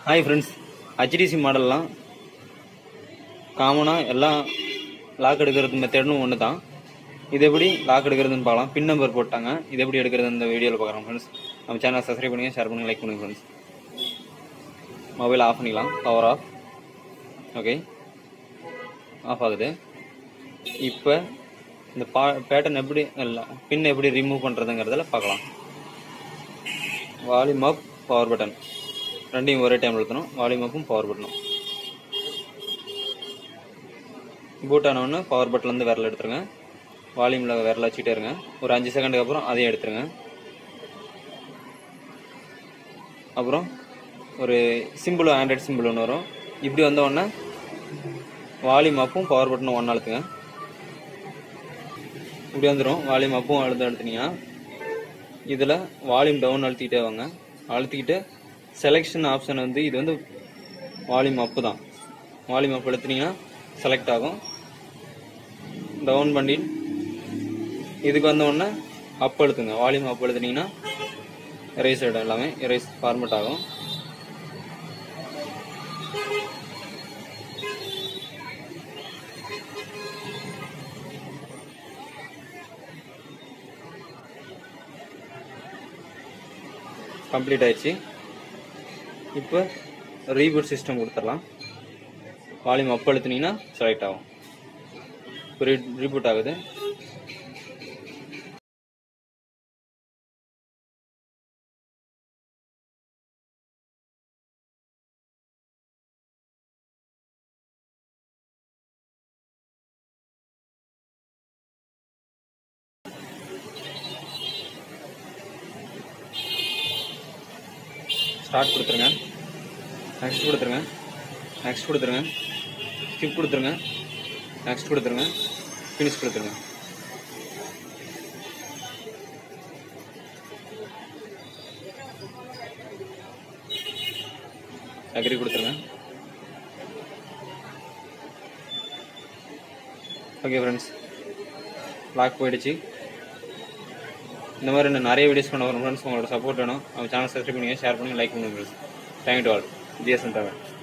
hi friends HTC மாடல்லாம் காமனாக எல்லாம் லாக் எடுக்கிறது மெத்தட்னு ஒன்று தான் இது எப்படி லாக் எடுக்கிறதுன்னு பார்க்கலாம் பின் நம்பர் போட்டாங்க இது எப்படி எடுக்கிறது இந்த வீடியோவில் பார்க்குறோம் ஃப்ரெண்ட்ஸ் நம்ம சேனலை சப்ஸ்கிரைப் பண்ணுங்கள் ஷேர் பண்ணுங்கள் லைக் பண்ணுங்கள் ஃப்ரெண்ட்ஸ் மொபைல் ஆஃப் பண்ணிக்கலாம் பவர் ஆஃப் ஓகே ஆஃப் ஆகுது இப்போ இந்த பா பேட்டர்ன் எப்படி இல்லை பின் எப்படி ரிமூவ் பண்ணுறதுங்கிறதுல பார்க்கலாம் வால்யூம் அப் பவர் பட்டன் ரெண்டையும் ஒரே டைம் அழுத்தணும் வால்யூம் அப்பும் பவர் பட்டனும் பூட் ஆனவுடனே பவர் பட்டன்லேருந்து விரல் எடுத்துருங்க வால்யூமில் விரல் வச்சுட்டே இருங்க ஒரு அஞ்சு செகண்டுக்கு அப்புறம் அதையும் எடுத்துருங்க அப்புறம் ஒரு சிம்பிள் ஆண்ட்ராய்ட் சிம்பிள் ஒன்று வரும் இப்படி வந்த உடனே வால்யூம் அப்பும் பவர் பட்டனும் ஒன்றா அழுத்துங்க இப்படி வந்துடும் வால்யூம் அப்பும் அழுத்த அழுத்துனீங்கன்னா இதில் வால்யூம் டவுன் அழுத்திக்கிட்டே வாங்க அழுத்திக்கிட்டு செலெக்ஷன் ஆப்ஷன் வந்து இது வந்து வால்யூம் அப்பு தான் வால்யூம் அப் அழுத்துனீங்கன்னா செலக்ட் ஆகும் டவுன் பண்ணி இதுக்கு வந்த உடனே அப் அழுத்துங்க வால்யூம் அப் அழுத்துனீங்கன்னா எரேஸ் ஆகிடும் எல்லாமே எரேஸ் ஃபார்மட் ஆகும் கம்ப்ளீட் ஆயிடுச்சு இப்போ ரீபூட் சிஸ்டம் கொடுத்துடலாம் வால்யூம் அப் அழுத்துனீங்கன்னா செலக்ட் ஆகும் இப்போ ரீ ரீபூட் ஆகுது ஸ்டார்ட் கொடுத்துருங்க நெக்ஸ்ட் கொடுத்துருங்க நெக்ஸ்ட் கொடுத்துருங்க ஸ்கிப் கொடுத்துருங்க நெக்ஸ்ட் கொடுத்துருங்க ஃபினிஷ் கொடுத்துருங்க அக்ரி கொடுத்துருங்க ஓகே ஃப்ரெண்ட்ஸ் லாக் போயிடுச்சு இந்த மாதிரி இன்னும் நிறைய வீடியோஸ் பண்ண வரும் ஃப்ரெண்ட்ஸ் உங்களோட சப்போர்ட் வேணும் நம்ம சேனல் சப்ஸ்கிரைப் பண்ணுங்க ஷேர் பண்ணுங்க லைக் பண்ணுங்க friends thank you to all GSN தவிர